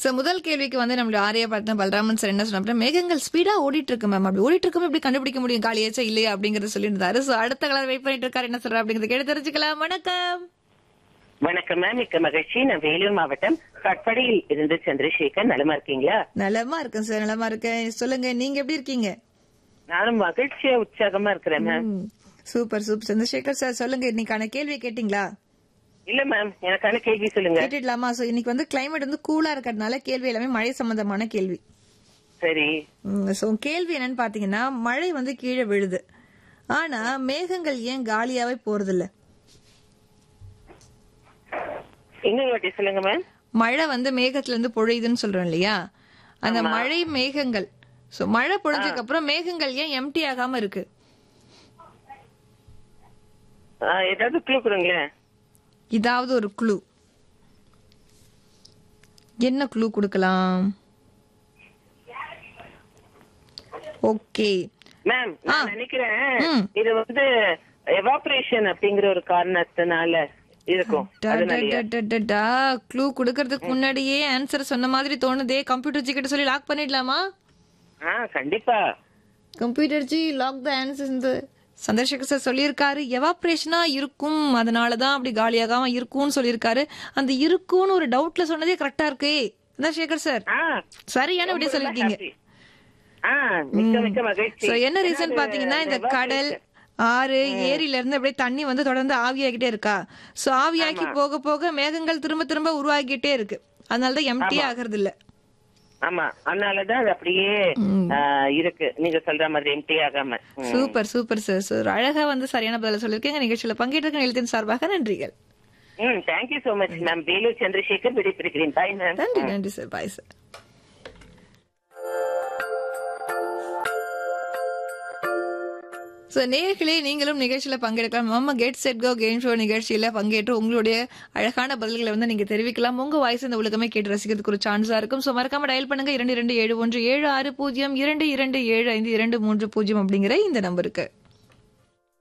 So முதல் கேள்விக்கு வந்து நம்மளுடைய ஆரிய பார்த்தா பலராமன் சார் என்ன சொன்னா மேகங்கள் ஸ்பீடா ஓடிட்டு இருக்கு மேம் அப்படி ஓடிட்டு இருக்கும் எப்படி கண்டுபிடிக்க முடியும் காலியாச்சா இல்லையா அப்படிங்கறத சொல்லியிருந்தாரு சோ அடுத்த கலர் வெயிட் பண்ணிட்டு இருக்காரு என்ன சொல்றாரு அப்படிங்கறத கேட்டு தெரிஞ்சுக்கலாம் வணக்கம் வணக்கம் மேம் மிக்க மகிழ்ச்சி நான் வேலூர் மாவட்டம் கட்படியில் இருந்து சந்திரசேகர் நலமா இருக்கீங்களா நலமா இருக்கேன் சார் நலமா இருக்கேன் சொல்லுங்க நீங்க எப்படி இருக்கீங்க நானும் மகிழ்ச்சியா உற்சாகமா இருக்கிறேன் மேம் ம், சூப்பர் சூப்பர் சந்திரசேகர் சார் சொல்லுங்க இன்னைக்கான கேள்வி கேட்டீங்களா இல்ல மேம் எனக்கான கேள்வி சொல்லுங்க கேட்டுடலாமா சோ இன்னைக்கு வந்து கிளைமேட் வந்து கூலா இருக்கிறதுனால கேள்வி எல்லாமே மழை சம்பந்தமான கேள்வி சரி சோ கேள்வி என்னன்னு பாத்தீங்கன்னா மழை வந்து கீழே விழுது ஆனா மேகங்கள் ஏன் காலியாவே போறதில்ல இன்னொரு வாட்டி சொல்லுங்க மேம் மழை வந்து மேகத்துல இருந்து பொழியுதுன்னு சொல்றோம் இல்லையா அந்த மழை மேகங்கள் சோ மழை பொழிஞ்சதுக்கு அப்புறம் மேகங்கள் ஏன் எம்டி ஆகாம இருக்கு ஆ, ஏதாவது க்ளூ கொடுங்களேன் இதாவது ஒரு க்ளூ என்ன க்ளூ கொடுக்கலாம் ஓகே மேம் நான் நினைக்கிறேன் ம். இது வந்து எவாபரேஷன் அப்படிங்கிற ஒரு காரணத்தினால இருக்கும் அதனாலயா? க்ளூ கொடுக்கறதுக்கு முன்னாடியே ஆன்சர் சொன்ன மாதிரி தோணுதே கம்ப்யூட்டர் ஜி கிட்ட சொல்லி லாக் பண்ணிடலாமா ஆ கண்டிப்பா computer ji lock the answer இந்த சந்திரசேகர் சார் சொல்லியிருக்காரு எவாப்ரேஷனா இருக்கும் அதனாலதான் அப்படி காலியாகாம இருக்கும்னு சொல்லியிருக்காரு அந்த இருக்கும்னு ஒரு டவுட்ல சொன்னதே கரெக்டா இருக்கே சந்திரசேகர் சார் ஆ சரியான விடைய ரொம்ப சொல்லிருக்கீங்க happy. ஆ மிக்க மிக்க மகிழ்ச்சி சோ என்ன ரீசன் பாத்தீங்கன்னா இந்த கடல் ஆறு ஏரியில இருந்து அப்படியே தண்ணி வந்து தொடர்ந்து ஆவியாகிட்டே இருக்கா சோ ஆவியாக்கி போக போக மேகங்கள் திரும்ப திரும்ப உருவாகிட்டே இருக்கு அதனாலதான் எம்டி ஆகுறது இல்ல ஆமா அதனாலதான் அது அப்படியே ஆ, இருக்கு நீங்க சொல்ற மாதிரி எம்டி ஆகாம ம். சூப்பர் சூப்பர் சார் சார் அழகா வந்து சரியான பதில சொல்லிருக்கீங்க நிகழ்ச்சியில பங்கேற்ற நிலையத்தின் சார்பாக நன்றிகள் ம் thank you so much ma'am Vellore Chandrasekhar விடைபெறுகிறேன் பாய் மேம் நன்றி நன்றி சார் பாய் சார் ஸோ நேர்களே நீங்களும் நிகழ்ச்சியில் பங்கெடுக்கலாம் நம்ம get set go game show நிகழ்ச்சியில் பங்கேற்று உங்களுடைய அழகான பதில்களை வந்து நீங்கள் தெரிவிக்கலாம் உங்கள் வாய்ஸ் இந்த உலகமே கேட்டு ரசிக்கிறதுக்கு ஒரு சான்ஸாக இருக்கும் ஸோ மறக்காம டயல் பண்ணுங்க இரண்டு இரண்டு ஏழு ஒன்று ஏழு ஆறு பூஜ்ஜியம் இரண்டு இரண்டு ஏழு ஐந்து இரண்டு மூன்று பூஜ்ஜியம் அப்படிங்கிற இந்த நம்பருக்கு